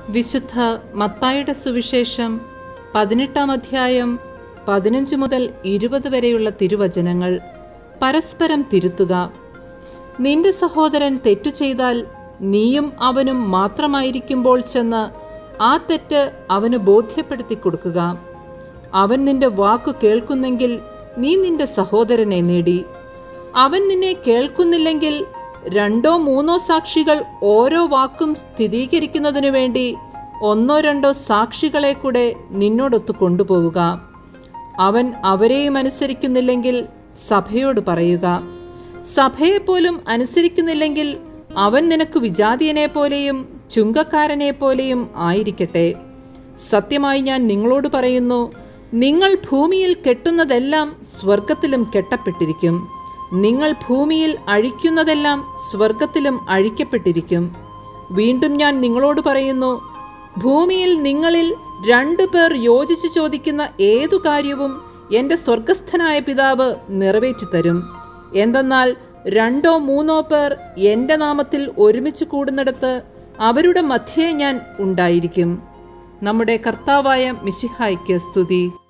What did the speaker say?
വിശുദ്ധ മത്തായുടെ സുവിശേഷം പതിനെട്ടാം അധ്യായം പതിനഞ്ച് മുതൽ ഇരുപത് വരെയുള്ള തിരുവചനങ്ങൾ പരസ്പരം തിരുത്തുക നിന്റെ സഹോദരൻ തെറ്റു ചെയ്താൽ നീയും അവനും മാത്രമായിരിക്കുമ്പോൾ ചെന്ന് ആ തെറ്റ് അവന് ബോധ്യപ്പെടുത്തി കൊടുക്കുക അവൻ നിന്റെ വാക്കു കേൾക്കുന്നെങ്കിൽ നീ നിന്റെ സഹോദരനെ നേടി അവൻ നിന്നെ കേൾക്കുന്നില്ലെങ്കിൽ രണ്ടോ മൂന്നോ സാക്ഷികൾ ഓരോ വാക്കും സ്ഥിരീകരിക്കുന്നതിനു വേണ്ടി ഒന്നോ രണ്ടോ സാക്ഷികളെ കൂടെ നിന്നോടൊത്ത് കൊണ്ടുപോവുക അവൻ അവരെയും അനുസരിക്കുന്നില്ലെങ്കിൽ സഭയോട് പറയുക സഭയെപ്പോലും അനുസരിക്കുന്നില്ലെങ്കിൽ അവൻ നിനക്ക് വിജാതീയനെ പോലെയും ചുങ്കക്കാരനെ പോലെയും ആയിരിക്കട്ടെ സത്യമായി ഞാൻ നിങ്ങളോട് പറയുന്നു നിങ്ങൾ ഭൂമിയിൽ കെട്ടുന്നതെല്ലാം സ്വർഗത്തിലും കെട്ടപ്പെട്ടിരിക്കും നിങ്ങൾ ഭൂമിയിൽ അഴിക്കുന്നതെല്ലാം സ്വർഗത്തിലും അഴിക്കപ്പെട്ടിരിക്കും വീണ്ടും ഞാൻ നിങ്ങളോട് പറയുന്നു ഭൂമിയിൽ നിങ്ങളിൽ രണ്ടു പേർ യോജിച്ചു ചോദിക്കുന്ന ഏതു കാര്യവും എൻ്റെ സ്വർഗസ്ഥനായ പിതാവ് നിറവേറ്റി തരും എന്തെന്നാൽ രണ്ടോ മൂന്നോ പേർ എൻ്റെ നാമത്തിൽ ഒരുമിച്ച് കൂടുന്നിടത്ത് അവരുടെ മധ്യേ ഞാൻ ഉണ്ടായിരിക്കും നമ്മുടെ കർത്താവായ മിശിഹായ്ക്ക് സ്തുതി